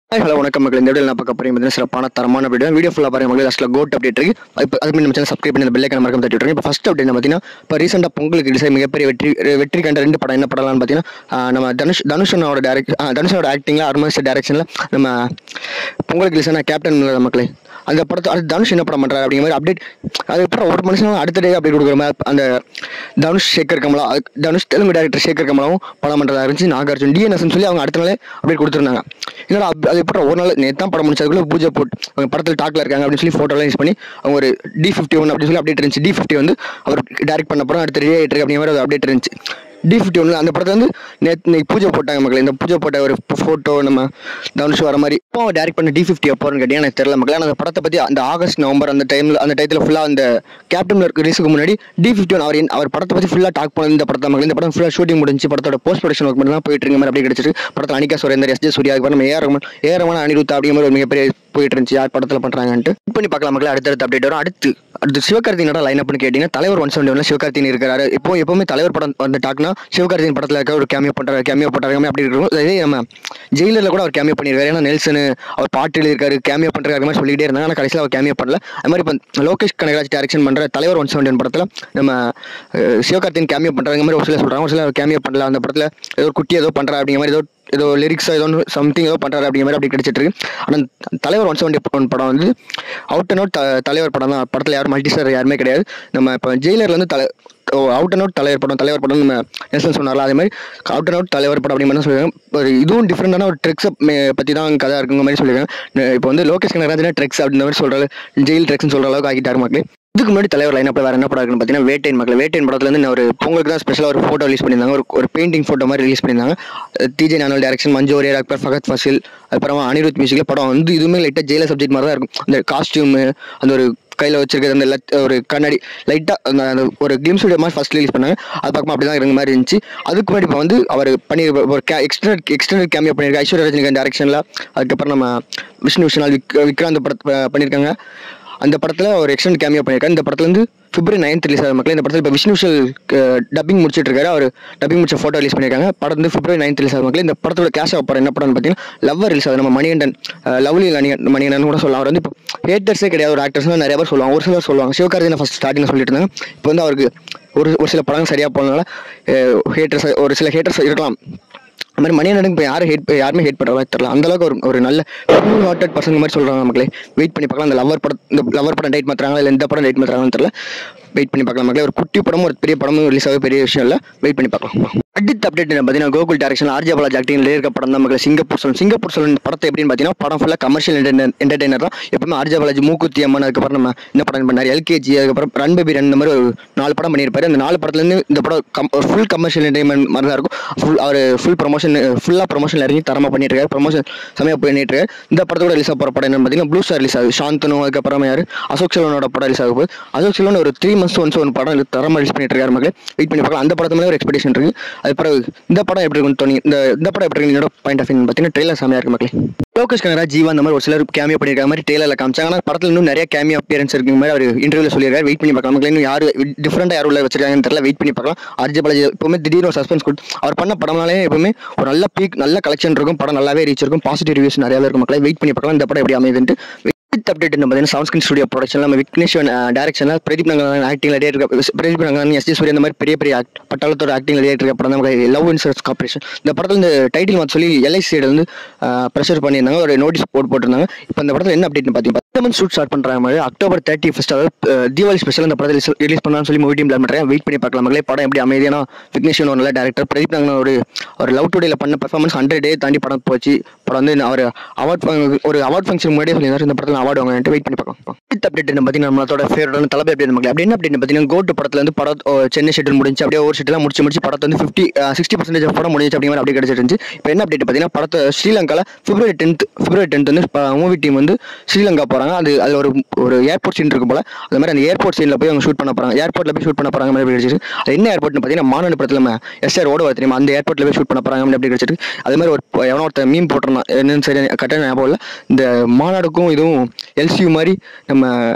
hi hello வணக்கம் மக்கள் இந்த வீடியோ நான் பார்க்க போறீங்க பார்த்தீங்கன்னா சிறப்பான தரமான வீடியோ வீடியோ ஃபுல்லாக பாருங்க மக்கள் லாஸ்ட்டில் கோட் அப்டேட் இருக்கு இப்போ அதுக்கு நம்ம சேனல் சப்ஸ்கிரைப் பண்ணி அந்த பெல்லைக்கான மறக்காம தட்டி விட்டுருங்க இப்போ ஃபர்ஸ்ட் அப்டேட் பார்த்தீங்கன்னா இப்போ ரீசெண்டாக பொங்கலுக்கு ரிலீஸ் மிகப்பெரிய வெற்றி வெற்றி கண்ட ரெண்டு படம் என்ன படம்னு பார்த்தீங்கன்னா ஆஹ் நம்ம தனுஷ் தனுஷனோட டேரக்ட் தனுஷனோட ஆக்டிங்கில் அருமாஸ் டேரக்ஷனில் நம்ம பொங்கலுக்கு ரிலீஸ் ஆன கேப்டன் மக்களே அந்த படத்தை அடுத்து தனுஷ் என்ன படம் பண்ணுறாரு அப்படிங்கிற மாதிரி அப்டேட் அதுக்கப்புறம் ஒரு மனுஷன் அடுத்த டே அப்டேட் கொடுக்குற மாதிரி அந்த தனுஷ் சேகர் கமலா அது- தனுஷ் தெலுங்கு டேரக்டர் சேகர் கமலாவும் படம் பண்ணுறதா இருந்துச்சு நாகார்ஜுன் டிஎன்எஸ்னு சொல்லி அவங்க அடுத்த நாளே அப்டேட் கொடுத்துருந்தாங்க என்னடா அப்- அது அப்புறம் ஒரு நாள் நேற்று தான் படம் முடிச்சதுக்குள்ள பூஜை போட்டு அவங்க படத்தில் டாக்ல இருக்காங்க அப்படின்னு சொல்லி ஃபோட்டோலாம் யூஸ் பண்ணி அவங்க ஒரு டி ஃபிஃப்டி ஒன் அப்படின்னு சொல்லி அப்டேட் இருந்துச்சு டி ஃபிஃப்டி வந்து அவர் டேரக்ட் பண்ண படம் அடுத்த ரெடி ஆகிட்டு இருக்கு அப்படிங்கிற மாதிரி ஒரு அப்டேட் இருந்துச்சு டி ஃபிஃப்டி ஒன்று அந்த படத்தை வந்து நேற்று இன்னைக்கு பூஜை போட்டாங்க மக்கள் இந்த பூஜை போட்ட ஒரு ஃபோட்டோ நம்ம தனுஷ் வர மாதிரி இப்போ டேரக்ட் பண்ண டி ஃபிஃப்டி எப்போன்னு கேட்டீங்கன்னா எனக்கு தெரியல மக்கள் ஆனால் அந்த படத்தை பற்றி அந்த ஆகஸ்ட் நவம்பர் அந்த டைமில் அந்த டயத்தில் ஃபுல்லாக அந்த கேப்டன் ரிலீஸுக்கு முன்னாடி டி ஃபிஃப்டி ஒன் அவர் என்ன- அவர் படத்தை பற்றி ஃபுல்லாக டாக் பண்ண இந்த படத்தை மக்கள் இந்த படம் ஃபுல்லாக ஷூட்டிங் முடிஞ்சு படத்தோட போஸ்ட் ப்ரொடக்ஷன் ஒர்க் மட்டும் தான் போயிட்டு இருக்க மாதிரி அப்படியே கிடைச்சிட்டு படத்தில் அனிகா சுரேந்தர் எஸ் ஜே சூர்யா அதுக்கப்புறம் நம்ம ஏஆர் ரமன் ஏஆர் ரமன் அனிருத்தா அப்படிங்கிற மாதிரி ஒரு மிகப்பெரிய போயிட்டு இருந்துச்சு யார் படத்தில் பண்ணுறாங்கன்ட்டு Check பண்ணி பார்க்கலாம் மக்கள் அடுத்தடுத்து அப்டேட் வரும் அடுத்து அடுத்து சிவகார்த்திகனோட லைன் அப்னு கேட்டிங்கன்னா தலைவர் ஒன் செவன்டி ஒன்ல சிவகார்த்திகன் இருக்காரு இப்போ எப்பவுமே தலைவர் படம் வந்து டாக்னா சிவகார்த்திகன் படத்தில் இருக்க ஒரு கேமியோ பண்ணுறாரு கேமியோ பண்ணுறாங்க அப்படி இருக்கும் அதே நம்ம ஜெயிலரில் கூட அவர் கேமியோ பண்ணியிருக்காரு ஏன்னா நெல்சன் அவர் பாட்டு எழுதியிருக்காரு கேமியோ பண்ணுறாரு மாதிரி சொல்லிட்டே இருந்தாங்க ஆனால் கடைசியில் அவர் கேமியோ பண்ணல அது மாதிரி இப்போ லோகேஷ் கனகராஜ் டேரக்ஷன் பண்ணுற தலைவர் ஒன் செவன்டி ஒன் படத்தில் நம்ம அஹ், சிவகார்த்திகன் கேமியோ பண்ணுறாங்க மாதிரி ஒரு சிலர் சொல்கிறாங்க ஒரு சிலர் கேமியோ பண்ணல அந்த படத்தில் ஏதோ ஒரு குட்டி ஏதோ பண்ணுறா அப்படிங்கிற மாதிரி ஏதோ ஏதோ லிரிக்ஸோ ஏதோ சம்திங் ஏதோ பண்ணுறாரு அப்படிங்கிற மாதிரி அப்படி கிடைச்சிட்டு இருக்கு ஆனால் தலைவர் ஒன் செவன்டி ஒன் படம் வந்து அவுட் அண்ட் அவுட் தலைவர் படம் தான் படத்தில் யாரும் மல்டி ஸ்டார் யாருமே கிடையாது நம்ம இப்போ ஜெயிலரில் வந்து தலை அவுட் அண்ட் அவுட் தலைவர் படம் தலைவர் படம் நம்ம நெல்சன் சொன்னார்ல அதே மாதிரி அவுட் அண்ட் அவுட் தலைவர் படம் அப்படிங்கிற மாதிரி சொல்லியிருக்காங்க ஒரு இதுவும் டிஃப்ரெண்டான ஒரு ட்ரெக்ஸை பற்றி தான் கதை இருக்குங்க மாதிரி சொல்லியிருக்காங்க இப்போ வந்து லோகேஷ் கனகராஜனா ட்ரெக்ஸ் அப்படின்ற மாதிரி சொல்கிறாரு ஜெயில் ட்ரெக்ஸ்னு சொல்கிற அளவுக்கு ஆகிட்டாரு மக்களே இதுக்கு முன்னாடி தலைவர் லைன் அப்ல வேற என்ன படம் இருக்குன்னு பார்த்தீங்கன்னா வேட்டைன் மக்கள் வேட்டைன் படத்துல இருந்து ஒரு பொங்கலுக்கு தான் ஸ்பெஷலாக ஒரு ஃபோட்டோ ரிலீஸ் பண்ணியிருந்தாங்க ஒரு ஒரு பெயிண்டிங் ஃபோட்டோ மாதிரி ரிலீஸ் பண்ணியிருந்தாங்க டிஜே நானல் டேரக்ஷன் மஞ்சு ஒரே அக்பர் ஃபகத் ஃபசில் அப்புறமா அனிருத் மியூசிக்ல படம் வந்து இதுவுமே லைட்டாக ஜெயில சப்ஜெக்ட் மாதிரி தான் இருக்கும் அந்த காஸ்டியூமு அந்த ஒரு கையில் வச்சிருக்கிறது அந்த லட்- ஒரு கண்ணாடி லைட்டாக அந்த அந்த ஒரு கிளிம்ஸ் வீடியோ மாதிரி ஃபர்ஸ்ட் ரிலீஸ் பண்ணாங்க அது பார்க்கும்போது அப்படி தான் இருந்த மாதிரி இருந்துச்சு அதுக்கு முன்னாடி இப்போ வந்து அவர் பண்ணி ஒரு கே எக்ஸ்டர்னல் எக்ஸ்டர்னல் கேமியோ பண்ணியிருக்காரு ஐஸ்வர்யா ரஜினிகாந்த் டேரக்ஷனில் அதுக்கப்புறம் நம்ம விஷ்ணு விஷனால் விக் விக்ராந்த் படத்தை பண்ணியிருக்காங்க அந்த படத்தில் ஒரு எக்ஸ்டென்ட் கேமியோ பண்ணியிருக்காரு இந்த படத்துல இருந்து பிப்ரவரி நைன்த் ரிலீஸ் ஆகிற மக்கள் இந்த படத்தில் இப்போ விஷ்ணு விஷல் டப்பிங் முடிச்சிட்டு இருக்காரு அவர் டப்பிங் முடிச்ச ஃபோட்டோ ரிலீஸ் பண்ணியிருக்காங்க படம் வந்து பிப்ரவரி நைன்த் ரிலீஸ் ஆகிற மக்கள் இந்த படத்தோட கேஷ் ஆஃப் படம் என்ன படம்னு பார்த்தீங்கன்னா லவ்வர் ரிலீஸ் ஆகுது நம்ம மணிகண்டன் லவ்லி மணிகண்டன் மணிகண்டன் கூட சொல்லலாம் அவர் வந்து இப்போ ஹேட்டர்ஸே கிடையாது ஒரு ஆக்டர்ஸ் நிறைய பேர் சொல்லுவாங்க ஒரு சிலர் சொல்லுவாங்க சிவகார்த்திகேயன் ஃபர்ஸ்ட் ஸ்டார்டிங் சொல்லிட்டு இருந்தாங்க இப்போ வந்து அவருக்கு ஒரு ஒரு சில படங்கள் சரியாக போனதுனால ஹேட்டர்ஸ் ஒரு சில ஹேட்டர்ஸ் இருக்கலாம் அது மாதிரி மணியனனுக்கு இப்போ யாரும் ஹேட் யாருமே ஹேட் பண்ணுற மாதிரி தெரியல அந்த அளவுக்கு ஒரு ஒரு நல்ல ஃபுல் ஹார்ட்டட் பசங்க மாதிரி சொல்கிறாங்க மக்களே வெயிட் பண்ணி பார்க்கலாம் அந்த லவர் படம் இந்த லவர் படம் டேட் மாத்துறாங்களா இல்லை எந்த படம் டேட் மாத்துறாங்கன்னு தெரியல வெயிட் பண்ணி பார்க்கலாம் மக்களே ஒரு குட்டி படமும் ஒரு பெரிய படமும் ரிலீஸ் ஆக பெரிய விஷயம் இல்லை வெயிட் பண்ணி பார்க்கலாம் அடுத்த அப்டேட் என்ன பார்த்தீங்கன்னா கோகுல் டேரக்ஷன் ஆர்ஜே பாலாஜ் ஆக்டிங்ல இருக்க படம் தான் மக்களே சிங்கப்பூர் சொல்லணும் சிங்கப்பூர் சொல்லணும் படத்தை எப்படின்னு பார்த்தீங்கன்னா படம் ஃபுல்லாக கமர்ஷியல் என்டர்டைனர் தான் எப்பவுமே ஆர்ஜே பாலாஜி மூக்குத்தி அம்மன் அதுக்கப்புறம் நம்ம என்ன படம் பண்ணார் எல்கேஜி அதுக்கப்புறம் ரன் பேபி ரன் இந்த மாதிரி ஒரு நாலு படம் பண்ணியிருப்பாரு அந்த நாலு படத்துலேருந்து இந்த படம் கம் ஒரு ஃபுல் கமர்ஷியல் என்டர்டைன்மெண்ட் மாதிரி தான் இருக்கும் ஃபுல் அவர் ஃபுல் ப்ரொமோஷன் ஃபுல்லாக ப்ரொமோஷன் இறங்கி தரமாக பண்ணிட்டு இருக்காரு ப்ரொமோஷன் செமையாக பண்ணிட்டு இருக்காரு இந்த படத்தோட ரிலீஸ் ஆக போகிற படம் என்னன்னு பார்த்தீங்கன்னா ப்ளூ ஸ்டார் ரிலீஸ் ஆகுது சாந்தனு அதுக்கப்புறம் யார் அசோக் செல்வனோட படம் ரிலீஸ் ஆக போகுது அசோக் செல்வன் ஒரு த்ரீ மந்த்ஸ் ஒன்ஸ் ஒரு படம் தரமாக ரிலீஸ் பண்ணிட்டு இருக்காரு மக்கள் வெயிட் பண்ணி பார்க்கலாம் அந்த படத்து மேலே ஒரு எக்ஸ்பெக்டேஷன் இருக்கு அது பிறகு இந்த படம் எப்படி இருக்குன்னு தோணி இந்த இந்த படம் எப்படி இருக்கு என்னோட பாயிண்ட் ஆஃப் வியூ பார்த்தீங்கன்னா ட்ரெயிலர் செமையாக இருக்கு மக்களே லோகேஷ் கனகராஜ் ஜீவா அந்த மாதிரி ஒரு சிலர் கேமியோ பண்ணியிருக்காங்க மாதிரி ட்ரெயிலரில் காமிச்சாங்க ஆனால் படத்தில் இன்னும் நிறைய கேமியோ அப்பியரன்ஸ் இருக்கு மாதிரி அவர் இன்டர்வியூல சொல்லியிருக்காரு வெயிட் பண்ணி பார்க்கலாம் மக்களே இன்னும் யார் டிஃப்ரெண்டாக யார் உள்ள வச்சிருக்காங்கன்னு தெரியல வெயிட் பண்ணி பார்க்கலாம் அர்ஜி பாலாஜி எப்பவுமே திடீர்னு ஒரு சஸ்பென்ஸ் கொடுத்து அவர் பண்ண படம்னாலே எப்பவுமே ஒரு நல்ல பீக் நல்ல கலெக்ஷன் இருக்கும் படம் நல்லாவே ரீச் இருக்கும் பாசிட்டிவ் ரிவ்யூஸ் நிறையவே இருக்கும் மக்களே வெயிட் பண்ணி பார்க்கலாம் இந்த படம் எப்படி அமைதுன்ட்டு வித் அப்டேட் என்ன பார்த்தீங்கன்னா சவுண்ட் ஸ்டுடியோ ப்ரொடக்ஷன் நம்ம விக்னேஸ்வன் டேரக்ஷனில் பிரதீப் நங்கன் ஆக்டிங் ரெடியாக இருக்க பிரதீப் நங்கன் எஸ் ஜி சூர்யா இந்த மாதிரி பெரிய பெரிய act- பட்டாளத்தோட ஆக்டிங் ரெடியாக இருக்க படம் நமக்கு லவ் இன்சூரன்ஸ் கார்பரேஷன் இந்த படத்தில் இந்த டைட்டில் மாற்ற சொல்லி எல்ஐசி சைடு வந்து ப்ரெஷர் பண்ணியிருந்தாங்க ஒரு நோட்டீஸ் போட்டு போட்டிருந்தாங்க இப்போ இந்த படத்தில் என்ன அப்டேட்னு பார்த்தீங்கன்னா பத்து மந்த் ஷூட் ஸ்டார்ட் பண்ணுறாங்க மாதிரி அக்டோபர் தேர்ட்டி ஃபஸ்ட் அதாவது அஹ், தீபாவளி ஸ்பெஷல் இந்த படத்தை ரிலீஸ் பண்ணலாம்னு சொல்லி மூவி டீம் பிளான் பண்ணுறேன் வெயிட் பண்ணி பார்க்கலாம் மக்களே படம் எப்படி அமைதியான விக்னேஸ்வன் ஒரு நல்ல டேரக்டர் பிரதீப் நங்கன் ஒரு ஒரு லவ் டுடேல பண்ண பெர்ஃபார்மன்ஸ் ஹண்ட்ரட் டே தாண்டி படம் போச்சு படம் வந்து அவர் அவார்ட் ஒரு அவார்ட் ஃபங்க்ஷன் முன்னாடியே சொல்லியிருந்தாரு இந்த படத்தில் அவார்டு வாங்கிட்டு வெயிட் பண்ணி பார்க்கலாம் அடுத்த அப்டேட் என்ன பார்த்தீங்கன்னா நம்மளோட ஃபேவரட்டான தளபதி அப்டேட் மக்கள் அப்படி என்ன அப்டேட் பார்த்தீங்கன்னா கோட்டு படத்துல இருந்து படம் ஓ, சென்னை ஷெட்யூல் முடிஞ்சு அப்படியே ஒரு ஷெட்லாம் முடிச்சு முடிச்சு படத்தை வந்து ஃபிஃப்டி சிக்ஸ்டி பர்சன்டேஜ் படம் முடிஞ்சு அப்படிங்கிற மாதிரி அப்படி கிடைச்சிருந்துச்சு இப்போ என்ன அப்டேட் பார்த்தீங்கன்னா படத்தை ஸ்ரீலங்காவில் பிப்ரவரி டென்த் பிப்ரவரி டென்த் வந்து மூவி டீம் வந்து ஸ்ரீலங்கா போகிறாங்க அது அதில் ஒரு ஒரு ஏர்போர்ட் சீன் இருக்கும் போல அந்த மாதிரி அந்த ஏர்போர்ட் சீனில் போய் அவங்க ஷூட் பண்ண போகிறாங்க ஏர்போர்ட்டில் போய் ஷூட் பண்ண போகிறாங்க மாதிரி கிடைச்சிருக்கு அது என்ன ஏர்போர்ட்னு பார்த்தீங்கன்னா மாநாடு படத்தில் நம்ம எஸ்ஆர் ஓடுவா தெரியுமா அந்த ஏர்போர்ட்டில் போய் ஷூட் பண்ண போகிறாங்க அப்படி கிடைச்சிருக்கு அதே மாதிரி ஒரு எவனோ ஒருத்தன் மீன் போட்டிருந்தான் என்னன்னு சரி கரெக்டாக ஞாபகம் இல்லை இந்த மாநாடுக்கும் இதுவும் எல்சியூ மாதிரி நம்ம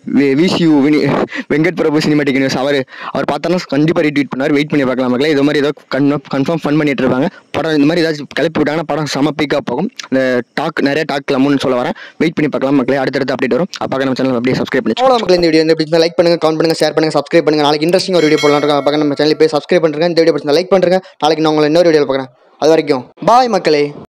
விசியூ வினி வெங்கட் பிரபு சினிமாட்டிக் நியூஸ் அவர் அவர் பார்த்தாலும் கண்டிப்பாக ரீட்வீட் பண்ணார் வெயிட் பண்ணி பார்க்கலாம் மக்களே இது மாதிரி ஏதோ கன்ஃபார்ம் கன்ஃபார்ம் ஃபன் பண்ணிட்டு இருப்பாங்க படம் இந்த மாதிரி ஏதாச்சும் கிளப்பி விட்டாங்கன்னா படம் செம பீக்காக போகும் இந்த டாக் நிறைய டாக் கிளம்புன்னு சொல்ல வரேன் வெயிட் பண்ணி பார்க்கலாம் மக்களே அடுத்தடுத்து அப்டேட் வரும் அப்போ நம்ம சேனல் அப்படியே சப்ஸ்கிரைப் பண்ணி அவ்வளோ மக்கள் இந்த வீடியோ வந்து பிடிச்சா லைக் பண்ணுங்க கமெண்ட் பண்ணுங்க ஷேர் பண்ணுங்க சப்ஸ்கிரைப் பண்ணுங்க நாளைக்கு இன்ட்ரெஸ்டிங் ஒரு வீடியோ போடலாம் இருக்கோம் பார்க்க நம்ம சேனல் போய் சப்ஸ்கிரைப் பண்ணுங்க இந்த வீடியோ பிடிச்சா லைக் பண்ணுங்க நாளைக்கு நான் உங்களை இன்னொரு வீடியோவில் பார்க்குறேன் அது வரைக்கும் பாய் மக்களே